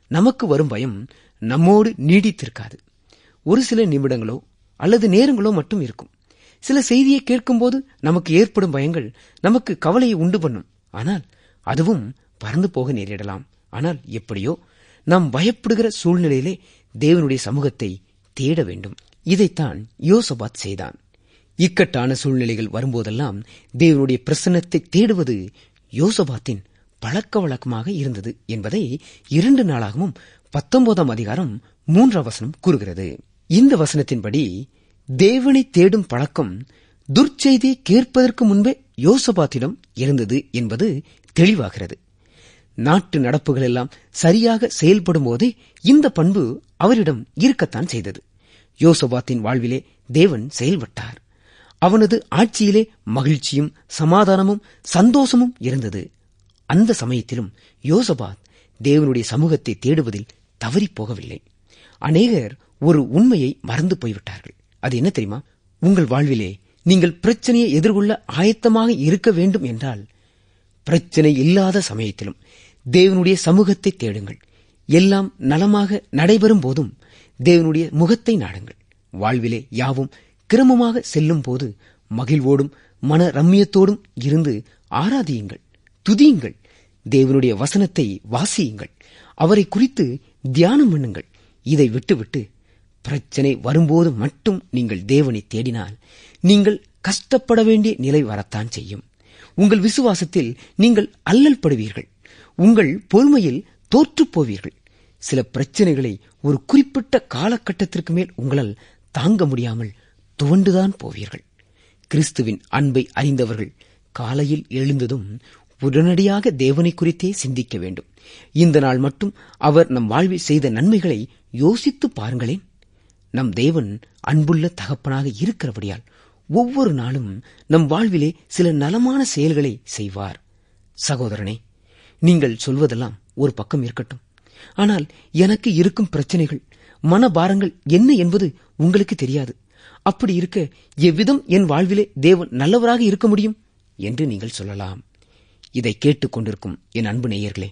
நமக்கு வரும் பயம் நம்மோடு நீடித்திருக்காது ஒரு சில நிமிடங்களோ அல்லது நேரங்களோ மட்டும் இருக்கும் சில செய்தியை கேட்கும்போது நமக்கு ஏற்படும் பயங்கள் நமக்கு கவலையை உண்டு பண்ணும் ஆனால் அதுவும் பறந்து போக நேரிடலாம் ஆனால் எப்படியோ நாம் பயப்படுகிற சூழ்நிலையிலே தேவனுடைய சமூகத்தை தேட வேண்டும் இதைத்தான் யோசபாத் செய்தான் இக்கட்டான சூழ்நிலைகள் வரும்போதெல்லாம் தேவனுடைய பிரசன்னத்தை தேடுவது யோசபாத்தின் பழக்க வழக்கமாக இருந்தது என்பதை இரண்டு நாளாகவும் பத்தொன்பதாம் அதிகாரம் மூன்றாம் வசனம் கூறுகிறது இந்த வசனத்தின்படி தேவனை தேடும் பழக்கம் துர்ச்செய்தியை கேட்பதற்கு முன்பே யோசபாத்திடம் இருந்தது என்பது தெளிவாகிறது நாட்டு நடப்புகள் எல்லாம் சரியாக செயல்படும் போதே இந்த பண்பு அவரிடம் இருக்கத்தான் செய்தது யோசபாத்தின் வாழ்விலே தேவன் செயல்பட்டார் அவனது ஆட்சியிலே மகிழ்ச்சியும் சமாதானமும் சந்தோஷமும் இருந்தது அந்த சமயத்திலும் யோசபாத் தேவனுடைய சமூகத்தை தேடுவதில் தவறிப் போகவில்லை அநேகர் ஒரு உண்மையை மறந்து போய்விட்டார்கள் அது என்ன தெரியுமா உங்கள் வாழ்விலே நீங்கள் பிரச்சனையை எதிர்கொள்ள ஆயத்தமாக இருக்க வேண்டும் என்றால் பிரச்சனை இல்லாத சமயத்திலும் தேவனுடைய சமூகத்தை தேடுங்கள் எல்லாம் நலமாக நடைபெறும் போதும் தேவனுடைய முகத்தை நாடுங்கள் வாழ்விலே யாவும் கிரமமாக செல்லும் போது மகிழ்வோடும் மன ரம்மியத்தோடும் இருந்து ஆராதியுங்கள் துதியுங்கள் தேவனுடைய வசனத்தை வாசியுங்கள் அவரை குறித்து தியானம் பண்ணுங்கள் இதை விட்டுவிட்டு பிரச்சனை வரும்போது மட்டும் நீங்கள் தேவனை தேடினால் நீங்கள் கஷ்டப்பட வேண்டிய நிலை வரத்தான் செய்யும் உங்கள் விசுவாசத்தில் நீங்கள் அல்லல் படுவீர்கள் உங்கள் பொறுமையில் தோற்றுப் போவீர்கள் சில பிரச்சனைகளை ஒரு குறிப்பிட்ட காலகட்டத்திற்கு மேல் உங்களால் தாங்க முடியாமல் துவண்டுதான் போவீர்கள் கிறிஸ்துவின் அன்பை அறிந்தவர்கள் காலையில் எழுந்ததும் உடனடியாக தேவனை குறித்தே சிந்திக்க வேண்டும் இந்த நாள் மட்டும் அவர் நம் வாழ்வில் செய்த நன்மைகளை யோசித்து பாருங்களேன் நம் தேவன் அன்புள்ள தகப்பனாக இருக்கிறபடியால் ஒவ்வொரு நாளும் நம் வாழ்விலே சில நலமான செயல்களை செய்வார் சகோதரனே நீங்கள் சொல்வதெல்லாம் ஒரு பக்கம் இருக்கட்டும் ஆனால் எனக்கு இருக்கும் பிரச்சனைகள் மனபாரங்கள் என்ன என்பது உங்களுக்கு தெரியாது அப்படி இருக்க எவ்விதம் என் வாழ்விலே தேவன் நல்லவராக இருக்க முடியும் என்று நீங்கள் சொல்லலாம் இதை கேட்டுக் கொண்டிருக்கும் என் அன்பு நேயர்களே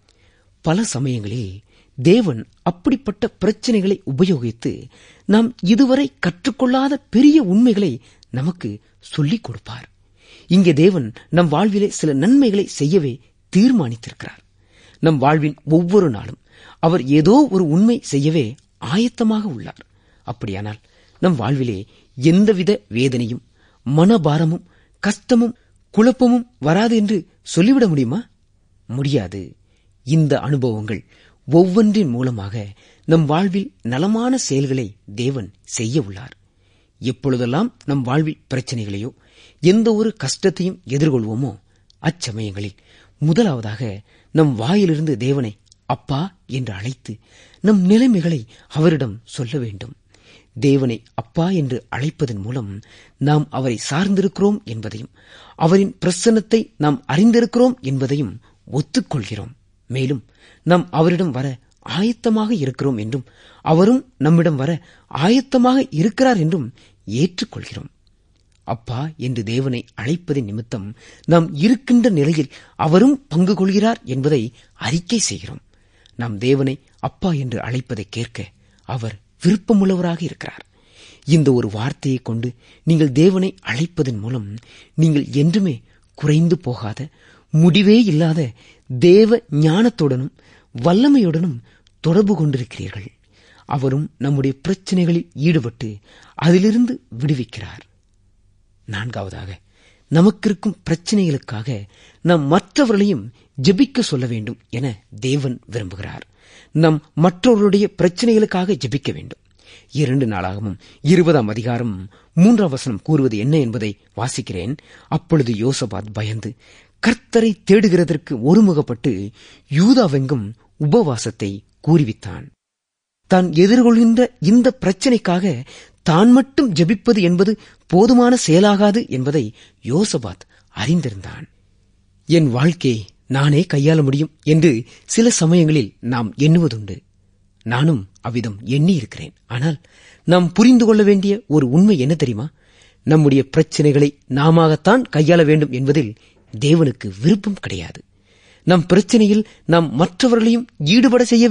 பல சமயங்களில் தேவன் அப்படிப்பட்ட பிரச்சனைகளை உபயோகித்து நாம் இதுவரை கற்றுக்கொள்ளாத பெரிய உண்மைகளை நமக்கு சொல்லிக் கொடுப்பார் இங்கே தேவன் நம் வாழ்விலே சில நன்மைகளை செய்யவே தீர்மானித்திருக்கிறார் நம் வாழ்வின் ஒவ்வொரு நாளும் அவர் ஏதோ ஒரு உண்மை செய்யவே ஆயத்தமாக உள்ளார் அப்படியானால் நம் வாழ்விலே எந்தவித வேதனையும் மனபாரமும் கஷ்டமும் குழப்பமும் வராது என்று சொல்லிவிட முடியுமா முடியாது இந்த அனுபவங்கள் ஒவ்வொன்றின் மூலமாக நம் வாழ்வில் நலமான செயல்களை தேவன் செய்ய உள்ளார் எப்பொழுதெல்லாம் நம் வாழ்வில் பிரச்சனைகளையோ எந்த ஒரு கஷ்டத்தையும் எதிர்கொள்வோமோ அச்சமயங்களில் முதலாவதாக நம் வாயிலிருந்து தேவனை அப்பா என்று அழைத்து நம் நிலைமைகளை அவரிடம் சொல்ல வேண்டும் தேவனை அப்பா என்று அழைப்பதன் மூலம் நாம் அவரை சார்ந்திருக்கிறோம் என்பதையும் அவரின் பிரசன்னத்தை நாம் அறிந்திருக்கிறோம் என்பதையும் ஒத்துக்கொள்கிறோம் மேலும் நாம் அவரிடம் வர ஆயத்தமாக இருக்கிறோம் என்றும் அவரும் நம்மிடம் வர ஆயத்தமாக இருக்கிறார் என்றும் ஏற்றுக்கொள்கிறோம் அப்பா என்று தேவனை அழைப்பதின் நிமித்தம் நாம் இருக்கின்ற நிலையில் அவரும் பங்கு கொள்கிறார் என்பதை அறிக்கை செய்கிறோம் நாம் தேவனை அப்பா என்று அழைப்பதை கேட்க அவர் விருப்பமுள்ளவராக இருக்கிறார் இந்த ஒரு வார்த்தையை கொண்டு நீங்கள் தேவனை அழைப்பதன் மூலம் நீங்கள் என்றுமே குறைந்து போகாத முடிவே இல்லாத தேவ ஞானத்துடனும் வல்லமையுடனும் தொடர்பு கொண்டிருக்கிறீர்கள் அவரும் நம்முடைய பிரச்சனைகளில் ஈடுபட்டு அதிலிருந்து விடுவிக்கிறார் நான்காவதாக நமக்கிருக்கும் பிரச்சனைகளுக்காக நாம் மற்றவர்களையும் ஜெபிக்க சொல்ல வேண்டும் என தேவன் விரும்புகிறார் நம் மற்றவர்களுடைய பிரச்சனைகளுக்காக ஜெபிக்க வேண்டும் இரண்டு நாளாகவும் இருபதாம் அதிகாரம் மூன்றாம் வசனம் கூறுவது என்ன என்பதை வாசிக்கிறேன் அப்பொழுது யோசபாத் பயந்து கர்த்தரை தேடுகிறதற்கு ஒருமுகப்பட்டு யூதாவெங்கும் உபவாசத்தை கூறிவித்தான் தான் எதிர்கொள்கின்ற இந்த பிரச்சனைக்காக தான் மட்டும் ஜெபிப்பது என்பது போதுமான செயலாகாது என்பதை யோசபாத் அறிந்திருந்தான் என் வாழ்க்கையை நானே கையாள முடியும் என்று சில சமயங்களில் நாம் எண்ணுவதுண்டு நானும் அவ்விதம் எண்ணி இருக்கிறேன் ஆனால் நாம் புரிந்து கொள்ள வேண்டிய ஒரு உண்மை என்ன தெரியுமா நம்முடைய பிரச்சனைகளை நாமத்தான் கையாள வேண்டும் என்பதில் தேவனுக்கு விருப்பம் கிடையாது நம் பிரச்சனையில் நாம் மற்றவர்களையும் ஈடுபட செய்ய